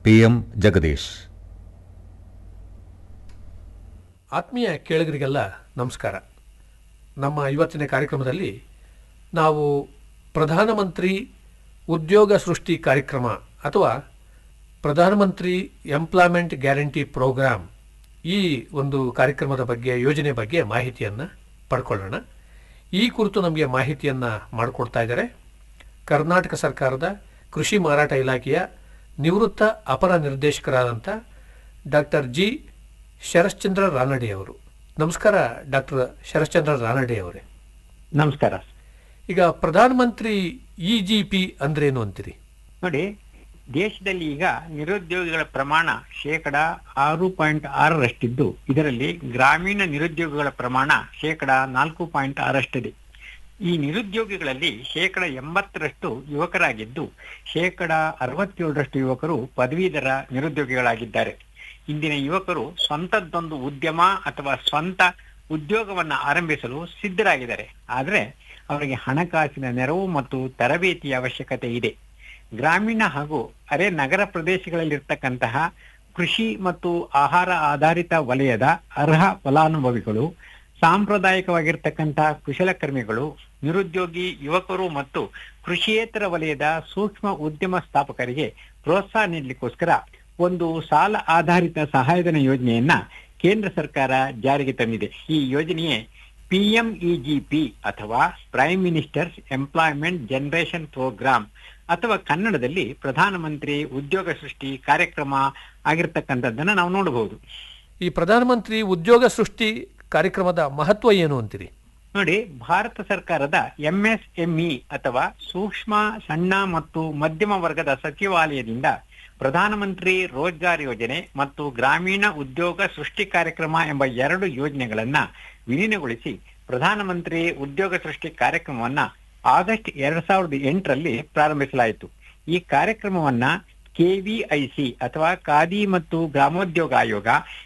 PM Jagadish ಆತ್ಮೀಯ ಕೇಳುಗರಿಗೆಲ್ಲ ನಮಸ್ಕಾರ ನಮ್ಮ ಇವತ್ತಿನ ಕಾರ್ಯಕ್ರಮದಲ್ಲಿ ನಾವು ಪ್ರಧಾನಮಂತ್ರಿ ಉದ್ಯೋಗ ಸೃಷ್ಟಿ ಕಾರ್ಯಕ್ರಮ ಅಥವಾ ಪ್ರಧಾನಮಂತ್ರಿ ಎಂಪ್ಲಾಯ್ಮೆಂಟ್ ಗ್ಯಾರಂಟಿ ಪ್ರೋಗ್ರಾಮ್ ಈ ಒಂದು ಕಾರ್ಯಕ್ರಮದ ಬಗ್ಗೆ ಯೋಜನೆ ಬಗ್ಗೆ ಮಾಹಿತಿಯನ್ನು ಪಡ್ಕೊಳ್ಳೋಣ ಈ ಕುರಿತು ನಮಗೆ ಮಾಹಿತಿಯನ್ನು ಮಾಡಿಕೊಡ್ತಾ ಇದ್ದಾರೆ ಕರ್ನಾಟಕ ಸರ್ಕಾರದ ಕೃಷಿ ಮಾರಾಟ ಇಲಾಖೆಯ ನಿವೃತ್ತ ಅಪರ ನಿರ್ದೇಶಕರಾದಂಥ ಡಾಕ್ಟರ್ ಜಿ ಶರಶ್ಚಂದ್ರ ರಾನಡೆ ಅವರು ನಮಸ್ಕಾರ ಡಾಕ್ಟರ್ ಶರಶ್ಚಂದ್ರ ರಾನಡೆ ಅವರೇ ನಮಸ್ಕಾರ ಈಗ ಪ್ರಧಾನಮಂತ್ರಿ ಇ ಜಿ ಪಿ ಅಂದ್ರೇನು ಅಂತೀರಿ ನೋಡಿ ದೇಶದಲ್ಲಿ ಈಗ ನಿರುದ್ಯೋಗಿಗಳ ಪ್ರಮಾಣ ಶೇಕಡ ಆರು ಪಾಯಿಂಟ್ ಆರರಷ್ಟಿದ್ದು ಇದರಲ್ಲಿ ಗ್ರಾಮೀಣ ನಿರುದ್ಯೋಗಿಗಳ ಪ್ರಮಾಣ ಶೇಕಡ ನಾಲ್ಕು ಪಾಯಿಂಟ್ ಆರಷ್ಟಿದೆ ಈ ನಿರುದ್ಯೋಗಿಗಳಲ್ಲಿ ಶೇಕಡ ಎಂಬತ್ತರಷ್ಟು ಯುವಕರಾಗಿದ್ದು ಶೇಕಡ ಅರವತ್ತೇಳರಷ್ಟು ಯುವಕರು ಪದವೀಧರ ನಿರುದ್ಯೋಗಿಗಳಾಗಿದ್ದಾರೆ ಇಂದಿನ ಯುವಕರು ಸ್ವಂತದ್ದೊಂದು ಉದ್ಯಮ ಅಥವಾ ಸ್ವಂತ ಉದ್ಯೋಗವನ್ನ ಆರಂಭಿಸಲು ಸಿದ್ಧರಾಗಿದ್ದಾರೆ ಆದರೆ ಅವರಿಗೆ ಹಣಕಾಸಿನ ನೆರವು ಮತ್ತು ತರಬೇತಿಯ ಅವಶ್ಯಕತೆ ಇದೆ ಗ್ರಾಮೀಣ ಹಾಗೂ ಅರೆ ನಗರ ಪ್ರದೇಶಗಳಲ್ಲಿರ್ತಕ್ಕಂತಹ ಕೃಷಿ ಮತ್ತು ಆಹಾರ ಆಧಾರಿತ ವಲಯದ ಅರ್ಹ ಫಲಾನುಭವಿಗಳು ಸಾಂಪ್ರದಾಯಿಕವಾಗಿರ್ತಕ್ಕಂತಹ ಕುಶಲಕರ್ಮಿಗಳು ನಿರುದ್ಯೋಗಿ ಯುವಕರು ಮತ್ತು ಕೃಷಿಯೇತರ ವಲಯದ ಸೂಕ್ಷ್ಮ ಉದ್ಯಮ ಸ್ಥಾಪಕರಿಗೆ ಪ್ರೋತ್ಸಾಹ ನೀಡಲಿಕ್ಕೋಸ್ಕರ ಒಂದು ಸಾಲ ಆಧಾರಿತ ಸಹಾಯಧನ ಯೋಜನೆಯನ್ನ ಕೇಂದ್ರ ಸರ್ಕಾರ ಜಾರಿಗೆ ತಂದಿದೆ ಈ ಯೋಜನೆಯೇ ಪಿಎಂಇಜಿಪಿ ಅಥವಾ prime minister's employment generation program ಅಥವಾ ಕನ್ನಡದಲ್ಲಿ ಪ್ರಧಾನಮಂತ್ರಿ ಉದ್ಯೋಗ ಸೃಷ್ಟಿ ಕಾರ್ಯಕ್ರಮ ಆಗಿರ್ತಕ್ಕಂಥದ್ದನ್ನ ನಾವು ನೋಡಬಹುದು ಈ ಪ್ರಧಾನಮಂತ್ರಿ ಉದ್ಯೋಗ ಸೃಷ್ಟಿ ಕಾರ್ಯಕ್ರಮದ ಮಹತ್ವ ಏನು ಅಂತೀರಿ ನೋಡಿ ಭಾರತ ಸರ್ಕಾರದ ಎಂಎಸ್ಎಂಇ ಅಥವಾ ಸೂಕ್ಷ್ಮ ಸಣ್ಣ ಮತ್ತು ಮಧ್ಯಮ ವರ್ಗದ ಸಚಿವಾಲಯದಿಂದ ಪ್ರಧಾನಮಂತ್ರಿ ರೋಜ್ಗಾರ್ ಯೋಜನೆ ಮತ್ತು ಗ್ರಾಮೀಣ ಉದ್ಯೋಗ ಸೃಷ್ಟಿ ಕಾರ್ಯಕ್ರಮ ಎಂಬ ಎರಡು ಯೋಜನೆಗಳನ್ನ ವಿಲೀನಗೊಳಿಸಿ ಪ್ರಧಾನಮಂತ್ರಿ ಉದ್ಯೋಗ ಸೃಷ್ಟಿ ಕಾರ್ಯಕ್ರಮವನ್ನ ಆಗಸ್ಟ್ ಎರಡ್ ಸಾವಿರದ ಎಂಟರಲ್ಲಿ ಪ್ರಾರಂಭಿಸಲಾಯಿತು ಈ ಕಾರ್ಯಕ್ರಮವನ್ನ ಕೆವಿಐಸಿ ಅಥವಾ ಖಾದಿ ಮತ್ತು ಗ್ರಾಮೋದ್ಯೋಗ ಆಯೋಗ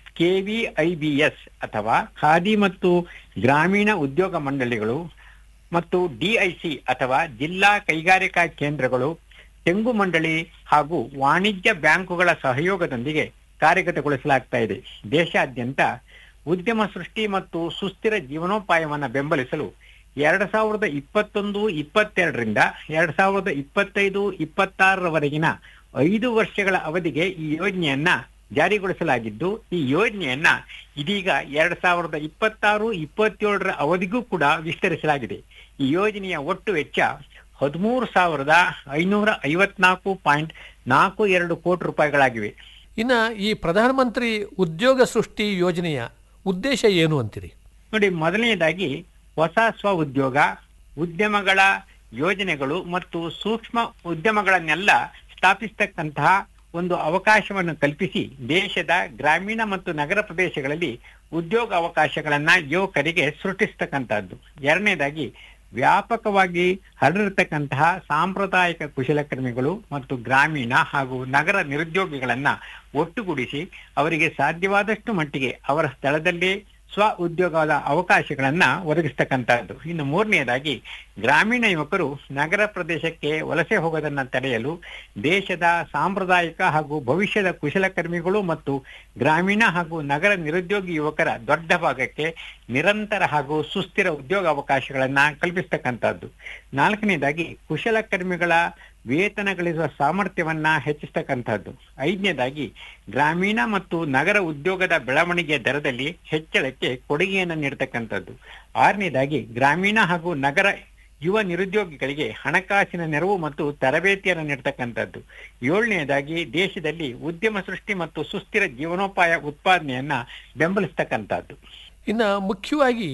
ಕೆವಿಐಬಿಎಸ್ ಅಥವಾ ಖಾದಿ ಮತ್ತು ಗ್ರಾಮೀಣ ಉದ್ಯೋಗ ಮಂಡಳಿಗಳು ಮತ್ತು ಡಿಐಸಿ ಅಥವಾ ಜಿಲ್ಲಾ ಕೈಗಾರಿಕಾ ಕೇಂದ್ರಗಳು ತೆಂಗು ಮಂಡಳಿ ಹಾಗೂ ವಾಣಿಜ್ಯ ಬ್ಯಾಂಕುಗಳ ಸಹಯೋಗದೊಂದಿಗೆ ಕಾರ್ಯಗತಗೊಳಿಸಲಾಗ್ತಾ ಇದೆ ದೇಶಾದ್ಯಂತ ಉದ್ಯಮ ಸೃಷ್ಟಿ ಮತ್ತು ಸುಸ್ಥಿರ ಜೀವನೋಪಾಯವನ್ನ ಬೆಂಬಲಿಸಲು ಎರಡ್ ಸಾವಿರದ ಇಪ್ಪತ್ತೊಂದು ಇಪ್ಪತ್ತೆರಡರಿಂದ ಎರಡ್ ಸಾವಿರದ ಇಪ್ಪತ್ತೈದು ಇಪ್ಪತ್ತಾರರವರೆಗಿನ ಐದು ವರ್ಷಗಳ ಅವಧಿಗೆ ಈ ಯೋಜನೆಯನ್ನ ಜಾರಿಗೊಳಿಸಲಾಗಿದ್ದು ಈ ಯೋಜನೆಯನ್ನ ಇದೀಗ ಎರಡ್ ಸಾವಿರದ ಇಪ್ಪತ್ತಾರು ಇಪ್ಪತ್ತೇಳರ ಅವಧಿಗೂ ಕೂಡ ವಿಸ್ತರಿಸಲಾಗಿದೆ ಈ ಯೋಜನೆಯ ಒಟ್ಟು ವೆಚ್ಚ ಹದಿಮೂರು ಸಾವಿರದ ಐನೂರ ಐವತ್ನಾಲ್ಕು ಪಾಯಿಂಟ್ ನಾಲ್ಕು ಎರಡು ಕೋಟಿ ರೂಪಾಯಿಗಳಾಗಿವೆ ಇನ್ನು ಈ ಪ್ರಧಾನಮಂತ್ರಿ ಉದ್ಯೋಗ ಸೃಷ್ಟಿ ಯೋಜನೆಯ ಉದ್ದೇಶ ಏನು ಅಂತೀರಿ ನೋಡಿ ಮೊದಲನೆಯದಾಗಿ ಹೊಸ ಸ್ವ ಉದ್ಯೋಗ ಉದ್ಯಮಗಳ ಯೋಜನೆಗಳು ಮತ್ತು ಸೂಕ್ಷ್ಮ ಉದ್ಯಮಗಳನ್ನೆಲ್ಲ ಸ್ಥಾಪಿಸ್ತಕ್ಕಂತಹ ಒಂದು ಅವಕಾಶವನ್ನು ಕಲ್ಪಿಸಿ ದೇಶದ ಗ್ರಾಮೀಣ ಮತ್ತು ನಗರ ಪ್ರದೇಶಗಳಲ್ಲಿ ಉದ್ಯೋಗ ಅವಕಾಶಗಳನ್ನ ಯುವಕರಿಗೆ ಸೃಷ್ಟಿಸ್ತಕ್ಕಂತಹದ್ದು ಎರಡನೇದಾಗಿ ವ್ಯಾಪಕವಾಗಿ ಹರಡಿರ್ತಕ್ಕಂತಹ ಸಾಂಪ್ರದಾಯಿಕ ಕುಶಲಕರ್ಮಿಗಳು ಮತ್ತು ಗ್ರಾಮೀಣ ಹಾಗೂ ನಗರ ನಿರುದ್ಯೋಗಿಗಳನ್ನ ಒಟ್ಟುಗೂಡಿಸಿ ಅವರಿಗೆ ಸಾಧ್ಯವಾದಷ್ಟು ಮಟ್ಟಿಗೆ ಅವರ ಸ್ಥಳದಲ್ಲೇ ಸ್ವ ಉದ್ಯೋಗದ ಅವಕಾಶಗಳನ್ನ ಒದಗಿಸ್ತಕ್ಕಂತಹದ್ದು ಇನ್ನು ಮೂರನೆಯದಾಗಿ ಗ್ರಾಮೀಣ ಯುವಕರು ನಗರ ಪ್ರದೇಶಕ್ಕೆ ವಲಸೆ ಹೋಗೋದನ್ನ ತಡೆಯಲು ದೇಶದ ಸಾಂಪ್ರದಾಯಿಕ ಹಾಗೂ ಭವಿಷ್ಯದ ಕುಶಲಕರ್ಮಿಗಳು ಮತ್ತು ಗ್ರಾಮೀಣ ಹಾಗೂ ನಗರ ನಿರುದ್ಯೋಗಿ ಯುವಕರ ದೊಡ್ಡ ಭಾಗಕ್ಕೆ ನಿರಂತರ ಹಾಗೂ ಸುಸ್ಥಿರ ಉದ್ಯೋಗ ಅವಕಾಶಗಳನ್ನ ಕಲ್ಪಿಸ್ತಕ್ಕಂಥದ್ದು ನಾಲ್ಕನೇದಾಗಿ ಕುಶಲಕರ್ಮಿಗಳ ವೇತನ ಗಳಿಸುವ ಸಾಮರ್ಥ್ಯವನ್ನ ಹೆಚ್ಚಿಸ್ತಕ್ಕಂಥದ್ದು ಐದನೇದಾಗಿ ಗ್ರಾಮೀಣ ಮತ್ತು ನಗರ ಉದ್ಯೋಗದ ಬೆಳವಣಿಗೆಯ ದರದಲ್ಲಿ ಹೆಚ್ಚಳಕ್ಕೆ ಕೊಡುಗೆಯನ್ನು ನೀಡತಕ್ಕಂಥದ್ದು ಆರನೇದಾಗಿ ಗ್ರಾಮೀಣ ಹಾಗೂ ನಗರ ಯುವ ನಿರುದ್ಯೋಗಿಗಳಿಗೆ ಹಣಕಾಸಿನ ನೆರವು ಮತ್ತು ತರಬೇತಿಯನ್ನು ನೀಡತಕ್ಕಂಥದ್ದು ಏಳನೆಯದಾಗಿ ದೇಶದಲ್ಲಿ ಉದ್ಯಮ ಸೃಷ್ಟಿ ಮತ್ತು ಸುಸ್ಥಿರ ಜೀವನೋಪಾಯ ಉತ್ಪಾದನೆಯನ್ನ ಬೆಂಬಲಿಸ್ತಕ್ಕಂಥದ್ದು ಇನ್ನು ಮುಖ್ಯವಾಗಿ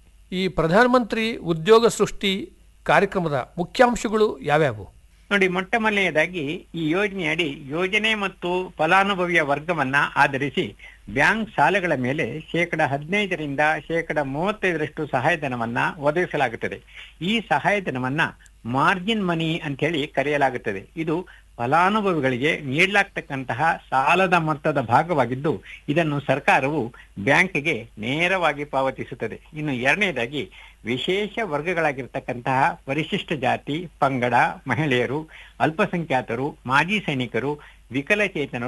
ಈ ಪ್ರಧಾನಮಂತ್ರಿ ಉದ್ಯೋಗ ಸೃಷ್ಟಿ ಕಾರ್ಯಕ್ರಮದ ಮುಖ್ಯಾಂಶಗಳು ಯಾವ್ಯಾವು ನೋಡಿ ಮೊಟ್ಟ ಮೊದಲನೆಯದಾಗಿ ಈ ಯೋಜನೆಯಡಿ ಯೋಜನೆ ಮತ್ತು ಫಲಾನುಭವಿಯ ವರ್ಗವನ್ನ ಆಧರಿಸಿ ಬ್ಯಾಂಕ್ ಸಾಲಗಳ ಮೇಲೆ ಶೇಕಡ ಹದಿನೈದರಿಂದ ಶೇಕಡ ಮೂವತ್ತೈದರಷ್ಟು ಸಹಾಯಧನವನ್ನ ಒದಗಿಸಲಾಗುತ್ತದೆ ಈ ಸಹಾಯಧನವನ್ನ ಮಾರ್ಜಿನ್ ಮನಿ ಅಂತ ಹೇಳಿ ಕರೆಯಲಾಗುತ್ತದೆ ಇದು ಫಲಾನುಭವಿಗಳಿಗೆ ನೀಡಲಾಗ್ತಕ್ಕಂತಹ ಸಾಲದ ಮೊತ್ತದ ಭಾಗವಾಗಿದ್ದು ಇದನ್ನು ಸರ್ಕಾರವು ಬ್ಯಾಂಕ್ಗೆ ನೇರವಾಗಿ ಪಾವತಿಸುತ್ತದೆ ಇನ್ನು ಎರಡನೇದಾಗಿ ವಿಶೇಷ ವರ್ಗಗಳಾಗಿರ್ತಕ್ಕಂತಹ ಪರಿಶಿಷ್ಟ ಜಾತಿ ಪಂಗಡ ಮಹಿಳೆಯರು ಅಲ್ಪಸಂಖ್ಯಾತರು ಮಾಜಿ ಸೈನಿಕರು ವಿಕಲಚೇತನರು